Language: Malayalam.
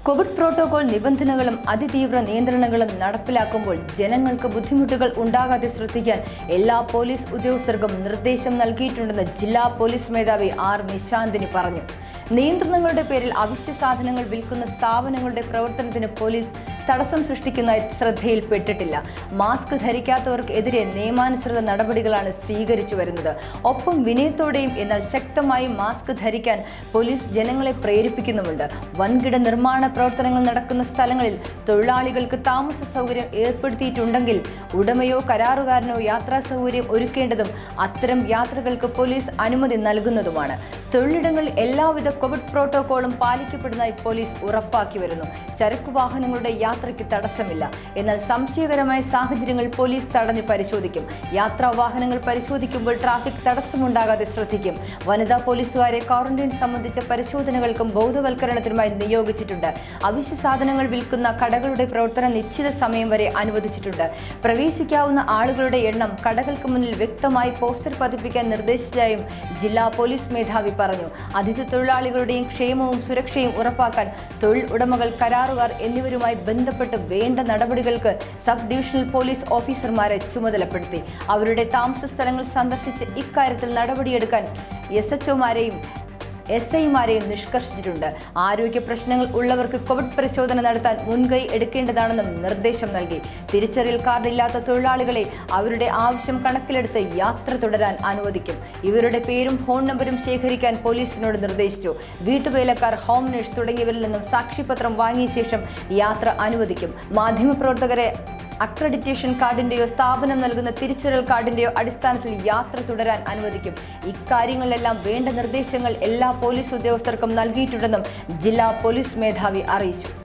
കോവിഡ് പ്രോട്ടോകോൾ നിബന്ധനകളും അതിതീവ്ര നിയന്ത്രണങ്ങളും നടപ്പിലാക്കുമ്പോൾ ജനങ്ങൾക്ക് ബുദ്ധിമുട്ടുകൾ ഉണ്ടാകാതെ ശ്രദ്ധിക്കാൻ എല്ലാ പോലീസ് ഉദ്യോഗസ്ഥർക്കും നിർദ്ദേശം നൽകിയിട്ടുണ്ടെന്ന് ജില്ലാ പോലീസ് മേധാവി ആർ നിശാന്തിനി പറഞ്ഞു നിയന്ത്രണങ്ങളുടെ പേരിൽ അവശ്യ സാധനങ്ങൾ വിൽക്കുന്ന സ്ഥാപനങ്ങളുടെ പ്രവർത്തനത്തിന് പോലീസ് തടസ്സം സൃഷ്ടിക്കുന്നതായി ശ്രദ്ധയിൽപ്പെട്ടിട്ടില്ല മാസ്ക് ധരിക്കാത്തവർക്ക് എതിരെ നിയമാനുസൃത നടപടികളാണ് സ്വീകരിച്ചു വരുന്നത് ഒപ്പം വിനയത്തോടെയും എന്നാൽ ശക്തമായും മാസ്ക് ധരിക്കാൻ പോലീസ് ജനങ്ങളെ പ്രേരിപ്പിക്കുന്നുമുണ്ട് വൻകിട നിർമ്മാണ പ്രവർത്തനങ്ങൾ നടക്കുന്ന സ്ഥലങ്ങളിൽ തൊഴിലാളികൾക്ക് താമസ സൗകര്യം ഏർപ്പെടുത്തിയിട്ടുണ്ടെങ്കിൽ ഉടമയോ കരാറുകാരനോ യാത്രാ സൗകര്യം ഒരുക്കേണ്ടതും അത്തരം യാത്രകൾക്ക് പോലീസ് അനുമതി നൽകുന്നതുമാണ് തൊഴിലിടങ്ങളിൽ എല്ലാവിധ കോവിഡ് പ്രോട്ടോകോളും പാലിക്കപ്പെടുന്നതായി പോലീസ് ഉറപ്പാക്കി വരുന്നു ചരക്കു വാഹനങ്ങളുടെ യാത്രയ്ക്ക് തടസ്സമില്ല എന്നാൽ സംശയകരമായ സാഹചര്യങ്ങൾ പോലീസ് തടഞ്ഞു പരിശോധിക്കും യാത്രാ വാഹനങ്ങൾ പരിശോധിക്കുമ്പോൾ ട്രാഫിക് തടസ്സമുണ്ടാകാതെ ശ്രദ്ധിക്കും വനിതാ പോലീസുകാരെ ക്വാറന്റൈൻ സംബന്ധിച്ച പരിശോധനകൾക്കും ബോധവൽക്കരണത്തിനുമായി നിയോഗിച്ചിട്ടുണ്ട് അവശ്യ സാധനങ്ങൾ വിൽക്കുന്ന കടകളുടെ പ്രവർത്തനം നിശ്ചിത സമയം വരെ അനുവദിച്ചിട്ടുണ്ട് പ്രവേശിക്കാവുന്ന ആളുകളുടെ എണ്ണം കടകൾക്ക് മുന്നിൽ വ്യക്തമായി പോസ്റ്റർ പതിപ്പിക്കാൻ നിർദ്ദേശിച്ചതായും ജില്ലാ പോലീസ് മേധാവി പറഞ്ഞു അതിഥി തൊഴിലാളികളുടെയും ക്ഷേമവും സുരക്ഷയും ഉറപ്പാക്കാൻ തൊഴിൽ ഉടമകൾ കരാറുകാർ എന്നിവരുമായി ബന്ധപ്പെട്ട് വേണ്ട നടപടികൾക്ക് സബ് ഡിവിഷണൽ പോലീസ് ഓഫീസർമാരെ ചുമതലപ്പെടുത്തി അവരുടെ താമസ സ്ഥലങ്ങൾ സന്ദർശിച്ച് ഇക്കാര്യത്തിൽ നടപടിയെടുക്കാൻ എസ് എച്ച്ഒമാരെയും എസ് ഐമാരെയും നിഷ്കർഷിച്ചിട്ടുണ്ട് ആരോഗ്യ പ്രശ്നങ്ങൾ ഉള്ളവർക്ക് കോവിഡ് പരിശോധന നടത്താൻ മുൻകൈ എടുക്കേണ്ടതാണെന്നും നിർദ്ദേശം നൽകി തിരിച്ചറിയൽ കാർഡില്ലാത്ത തൊഴിലാളികളെ അവരുടെ ആവശ്യം കണക്കിലെടുത്ത് യാത്ര തുടരാൻ അനുവദിക്കും ഇവരുടെ പേരും ഫോൺ നമ്പരും ശേഖരിക്കാൻ പോലീസിനോട് നിർദ്ദേശിച്ചു വീട്ടുവേലക്കാർ ഹോം നഴ്സ് തുടങ്ങിയവരിൽ നിന്നും സാക്ഷ്യപത്രം വാങ്ങിയ ശേഷം യാത്ര അനുവദിക്കും മാധ്യമപ്രവർത്തകരെ അക്രഡിറ്റേഷൻ കാർഡിന്റെയോ സ്ഥാപനം നൽകുന്ന തിരിച്ചറിയൽ കാർഡിന്റെയോ അടിസ്ഥാനത്തിൽ യാത്ര തുടരാൻ അനുവദിക്കും ഇക്കാര്യങ്ങളിലെല്ലാം വേണ്ട നിർദ്ദേശങ്ങൾ എല്ലാ പോലീസ് ഉദ്യോഗസ്ഥർക്കും നൽകിയിട്ടുണ്ടെന്നും ജില്ലാ പോലീസ് മേധാവി അറിയിച്ചു